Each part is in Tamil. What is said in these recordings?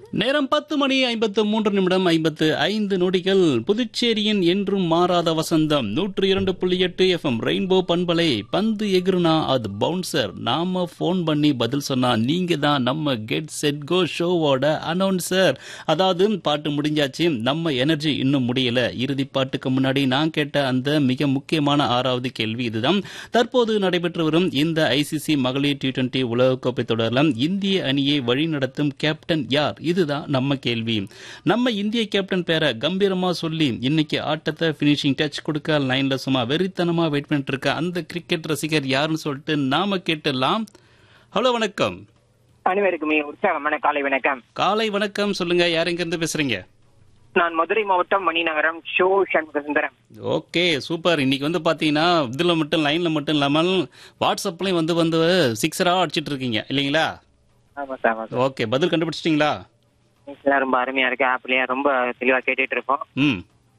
நேரம் பத்து மணி ஐம்பத்து மூன்று நிமிடம் ஐம்பத்து ஐந்து நொடிகள் புதுச்சேரியின் என்றும் மாறாத வசந்தம் நூற்று இரண்டு புள்ளி எட்டு எஃப்எம் ரெயின்போ பண்பலை பந்து எகுருனா அது பவுன்சர் நாம ஃபோன் பண்ணி பதில் சொன்னா நீங்க தான் நம்ம கெட் செட் கோ ஷோவோட அனௌன்சர் அதாவது பாட்டு முடிஞ்சாச்சு நம்ம எனர்ஜி இன்னும் முடியல இறுதி பாட்டுக்கு முன்னாடி நான் கேட்ட அந்த மிக முக்கியமான ஆறாவது கேள்வி இதுதான் தற்போது நடைபெற்று வரும் இந்த ஐசிசி மகளிர் டி டுவெண்டி உலகக்கோப்பை தொடரில் இந்திய அணியை வழிநடத்தும் கேப்டன் யார் இதுதான் நம்ம கேள்வி நம்ம இந்திய கேப்டன் பேரை கம்பீரமா சொல்லி இன்னைக்கு ஆட்டத்தை பினிஷிங் டச் கொடுக்க லைன்ல சும்மா வெறித்தனமா வெயிட் பண்ணிட்டு இருக்க அந்த கிரிக்கெட் ரசிகர் யாருன்னு சொல்லிட்டு நாம கேட்டுலாம் ஹலோ வணக்கம் அனைவருக்குமே உற்சாகமான காலை வணக்கம் காலை வணக்கம் சொல்லுங்க யார் எங்க இருந்து பேசுறீங்க நான் மதுரை மாவட்டம் மணிநகரம் ஷோ சண்முக சுந்தரம் ஓகே சூப்பர் இன்னைக்கு வந்து பாத்தீங்கன்னா இதுல மட்டும் லைன்ல மட்டும் இல்லாமல் வாட்ஸ்அப்லயும் வந்து வந்து சிக்ஸரா அடிச்சிட்டு இருக்கீங்க இல்லைங்களா ஆமா சார் ஆமா சார் ஓகே பதில் கண்டுபிடிச்சிட்டீங்களா நியூஸ்லாம் ரொம்ப அருமையா இருக்கு ஆப்லயே ரொம்ப தெளிவா கேட்டுட்டு இருக்கோம் ம்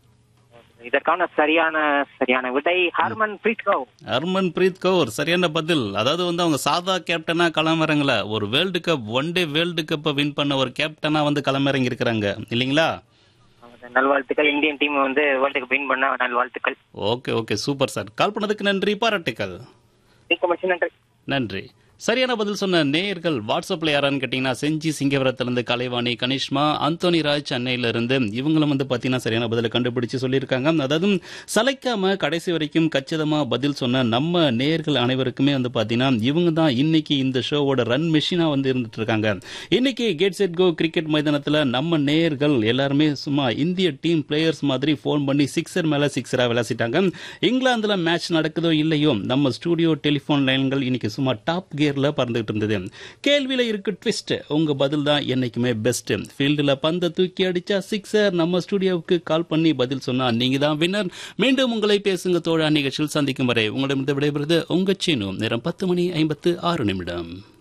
இதற்கான சரியான சரியான விடை ஹர்மன் பிரீத் கவுர் ஹர்மன் பிரீத் கவுர் சரியான பதில் அதாவது வந்து அவங்க சாதா கேப்டனா களமிறங்கல ஒரு world cup one day world கப்பை வின் பண்ண ஒரு கேப்டனா வந்து களமிறங்கி இருக்கிறாங்க இல்லைங்களா ஆமா சார். நல்வாழ்த்துக்கள் இந்தியன் டீம் வந்து வேர்ல்டு கப் வின் பண்ண நல்வாழ்த்துக்கள் okay okay super sir call பண்ணதுக்கு நன்றி பாராட்டுக்கள் மிக்க மகிழ்ச்சி நன்றி நன்றி சரியான பதில் சொன்ன நேயர்கள் வாட்ஸ்அப்ல யாரான்னு கேட்டீங்கன்னா செஞ்சி சிங்கவரத்திலிருந்து கலைவாணி கனிஷ்மா அந்தோனி ராஜ் சென்னையில இருந்து இவங்களும் வந்து பாத்தீங்கன்னா சரியான பதிலை கண்டுபிடிச்சு சொல்லியிருக்காங்க அதாவது சளைக்காம கடைசி வரைக்கும் கச்சிதமா பதில் சொன்ன நம்ம நேயர்கள் அனைவருக்குமே வந்து பாத்தீங்கன்னா இவங்க தான் இன்னைக்கு இந்த ஷோவோட ரன் மெஷினா வந்து இருந்துட்டு இருக்காங்க இன்னைக்கு கேட் செட் கோ கிரிக்கெட் மைதானத்துல நம்ம நேயர்கள் எல்லாருமே சும்மா இந்திய டீம் பிளேயர்ஸ் மாதிரி ஃபோன் பண்ணி சிக்ஸர் மேல சிக்ஸரா விளாசிட்டாங்க இங்கிலாந்துல மேட்ச் நடக்குதோ இல்லையோ நம்ம ஸ்டூடியோ டெலிஃபோன் லைன்கள் இன்னைக்கு சும்மா டாப் கியர்ல பறந்துகிட்டு இருந்தது கேள்வியில இருக்கு ட்விஸ்ட் உங்க பதில் தான் என்னைக்குமே பெஸ்ட் ஃபீல்டுல பந்தை தூக்கி அடிச்சா சிக்ஸர் நம்ம ஸ்டூடியோவுக்கு கால் பண்ணி பதில் சொன்னா நீங்க தான் வின்னர் மீண்டும் உங்களை பேசுங்க தோழா நிகழ்ச்சியில் சந்திக்கும் வரை உங்களிடமிருந்து விடைபெறுவது உங்க சீனு நேரம் பத்து மணி ஐம்பத்து ஆறு நிமிடம்